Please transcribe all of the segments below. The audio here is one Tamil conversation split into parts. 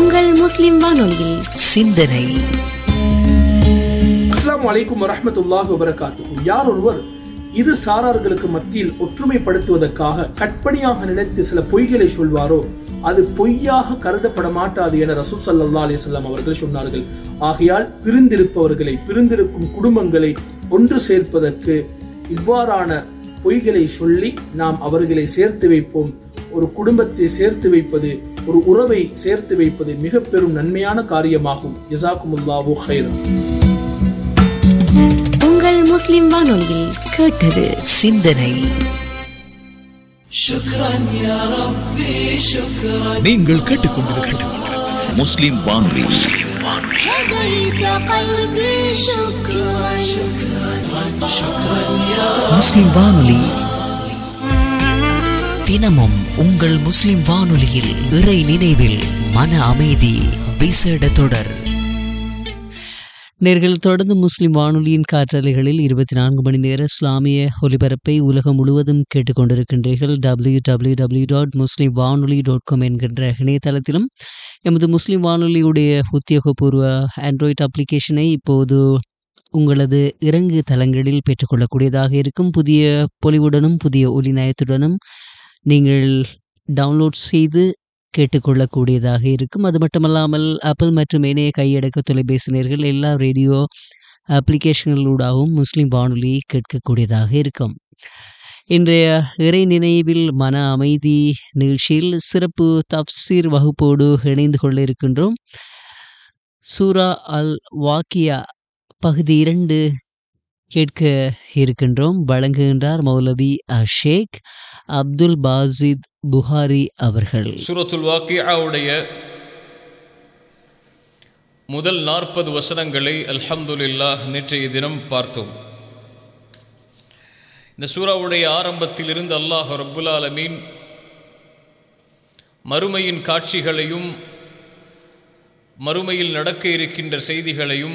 உங்கள் முஸ்லிம் வானொலியில் சிந்தனை அஸ்ஸலாமு அலைக்கும் வரஹ்மத்துல்லாஹி வபரகாத்துஹு யார் ஒருவர் இரு சாரார்களுக்கு மத்தியில் ஒற்றுமைப்படுத்துவதற்காக கற்பனையாக நினைத்து சில பொய்களை சொல்வாரோ அது பொய்யாக கருதப்பட மாட்டாது என ரசூல் ஸல்லல்லாஹு அலைஹி வஸல்லம் அவர்கள் சொன்னார்கள் ஆகையால் பிரிந்திருப்பவர்களை பிரிந்திருக்கும் குடும்பங்களை ஒன்று சேர்ப்பதற்கு இவ்வாறான பொய்களை சொல்லி நாம் அவர்களை சேர்த்து வைப்போம் ஒரு குடும்பத்தை சேர்த்து வைப்பது ஒரு உறவை சேர்த்து வைப்பது மிக பெரும் நன்மையான காரியமாகும் ஜஸாக்குமுல்லாஹு ஹைரன் உங்கள் முஸ்லிம் வானொலியில் கேட்டது சிந்தனை நீங்கள் கேட்டுக்கொண்டிருப்பது முஸ்லிம் வானொலி هديت قلبي شكرا முஸ்லிம் வானொலி தினமும் உங்கள் முஸ்லிம் வானொலியில் இறை நினைவில் மன அமைதி விசேட தொடர் நேர்கள் தொடர்ந்து முஸ்லிம் வானொலியின் காற்றலைகளில் இருபத்தி நான்கு மணி நேர இஸ்லாமிய ஒலிபரப்பை உலகம் முழுவதும் கேட்டுக்கொண்டிருக்கின்றீர்கள் டபிள்யூ டபிள்யூ டபிள்யூ டாட் முஸ்லிம் வானொலி டாட் காம் என்கின்ற இணையதளத்திலும் எமது முஸ்லிம் வானொலியுடைய உத்தியோகபூர்வ ஆண்ட்ராய்ட் அப்ளிகேஷனை இப்போது உங்களது இறங்கு தளங்களில் பெற்றுக்கொள்ளக்கூடியதாக இருக்கும் புதிய பொலிவுடனும் புதிய ஒலி நயத்துடனும் நீங்கள் டவுன்லோட் செய்து கேட்டுக்கொள்ளக்கூடியதாக இருக்கும் அது மட்டுமல்லாமல் ஆப்பிள் மற்றும் இணைய கையடக்க தொலைபேசி நேர்கள் எல்லா ரேடியோ அப்ளிகேஷன்களூடாகவும் முஸ்லிம் வானொலி கேட்கக்கூடியதாக இருக்கும் இன்றைய இறை நினைவில் மன அமைதி நிகழ்ச்சியில் சிறப்பு தப்சீர் வகுப்போடு இணைந்து கொள்ள இருக்கின்றோம் சூரா அல் வாக்கியா பகுதி இரண்டு கேட்க இருக்கின்றோம் வழங்குகின்றார் மௌலவி ஷேக் அப்துல் பாசித் புகாரி அவர்கள் சூரத்துல் வாக்கியாவுடைய முதல் நாற்பது வசனங்களை அல்ஹம்துலில்லாஹ் நேற்றைய தினம் பார்த்தோம் இந்த சூறாவுடைய ஆரம்பத்திலிருந்து அல்லாஹ் ரப்புல் ஆலமீன் மறுமையின் காட்சிகளையும் மறுமையில் நடக்க இருக்கின்ற செய்திகளையும்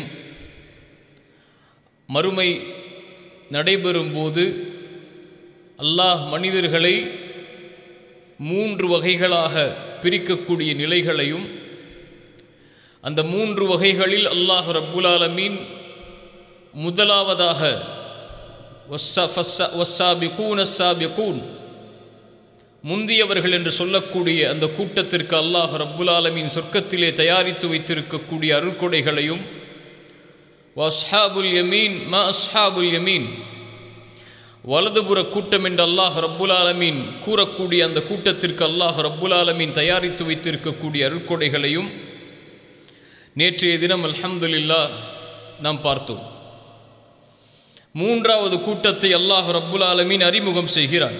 மறுமை நடைபெறும்போது அல்லாஹ் மனிதர்களை மூன்று வகைகளாக பிரிக்கக்கூடிய நிலைகளையும் அந்த மூன்று வகைகளில் அல்லாஹ் ரப்புல் ஆலமீன் முதலாவதாக வஸ்ஸா- ஃபஸ்ஸா- வஸ்ஸாபிகூன ஸாபிகூன் முந்தியவர்கள் என்று சொல்லக்கூடிய அந்த கூட்டத்திற்கு அல்லாஹ் ரப்புல் ஆலமீன் சொர்க்கத்திலே தயாரித்து வைத்திருக்கக்கூடிய அருள்கொடைகளையும் வஸ்ஹாபுல் யமீன் மா அஸ்ஹாபுல் யமீன் வலதுபுற கூட்டம் என்று அல்லாஹ் ரப்புல் ஆலமீன் கூறக்கூடிய அந்த கூட்டத்திற்கு அல்லாஹ் ரப்புல் ஆலமீன் தயாரித்து வைத்திருக்கக்கூடிய அருட்கொடைகளையும் நேற்றைய தினம் அல்ஹம்துலில்லாஹ் நாம் பார்த்தோம் மூன்றாவது கூட்டத்தை அல்லாஹ் ரப்புல் ஆலமீன் அறிமுகம் செய்கிறான்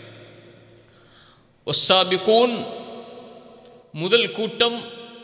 ஒஸ்ஸாபிகூன் முதல் கூட்டம்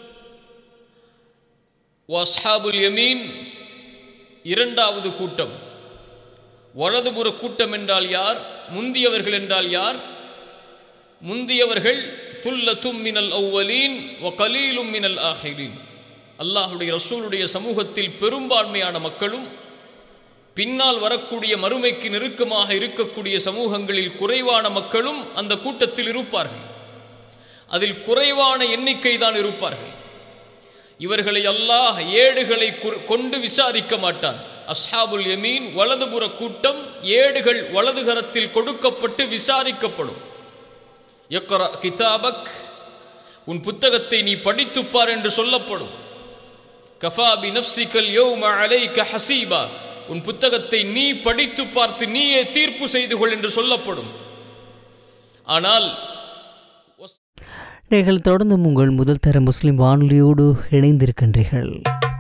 வஸ்ஹாபுல் யமீன் இரண்டாவது கூட்டம் வலதுபுற கூட்டம் என்றால் யார் முந்தியவர்கள் என்றால் யார் முந்தியவர்கள் சுல்லத்தும் மினல் அவ்வலீன் வ கலீலும் மினல் ஆஹிரீன் அல்லாஹுடைய ரசூலுடைய சமூகத்தில் பெரும்பான்மையான மக்களும் பின்னால் வரக்கூடிய மறுமைக்கு நெருக்கமாக இருக்கக்கூடிய சமூகங்களில் குறைவான மக்களும் அந்த கூட்டத்தில் இருப்பார்கள் அதில் குறைவான எண்ணிக்கை தான் இருப்பார்கள் இவர்களை அல்லாஹ் ஏடுகளை குர்- கொண்டு விசாரிக்க மாட்டான் அஸ்ஹாபுல் யமீன் வலதுபுற கூட்டம் ஏடுகள் வலதுகரத்தில் கொடுக்கப்பட்டு விசாரிக்கப்படும் எக்கரா கிதாபக் உன் புத்தகத்தை நீ படித்துப்பார் என்று சொல்லப்படும் கஃபா பி நஃப்சிகல் யௌம அலைக ஹசீபா உன் புத்தகத்தை நீ படித்து பார்த்து நீயே தீர்ப்பு செய்து கொள் என்று சொல்லப்படும் ஆனால் நீங்கள் தொடர்ந்து உங்கள் முதல் தர முஸ்லிம் வானொலியோடு இணைந்திருக்கின்றீர்கள்